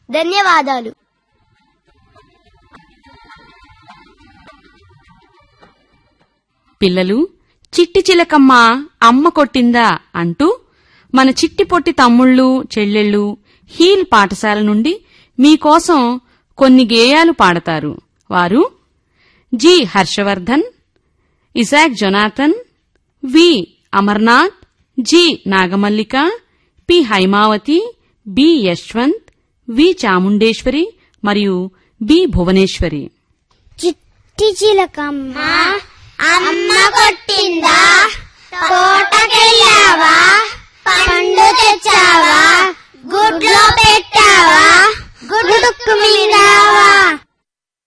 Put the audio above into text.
ధన్యవాదాలు పిల్లలు చిట్టి చిలకమ్మ అమ్మ కొట్టిందా అంటూ మన చిట్టి పొట్టి తమ్ముళ్ళు చెల్లెళ్ళు హీల్ పాఠశాల నుండి మీకోసం కొన్ని గేయాలు పాడతారు వారు G Harshavardhan Isaac Jonathan V Amarnath G Nagamallika P Haimavathi B Yashwant V Chamundeswari మరియు బి భువనేశ్వరి చిట్టి చిలకమ్మ అమ్మ కొట్టిందా తోటకెళ్ళావా పండు తెచ్చావా గుడ్లో పెట్టావా గుడ్డుకు మీదావా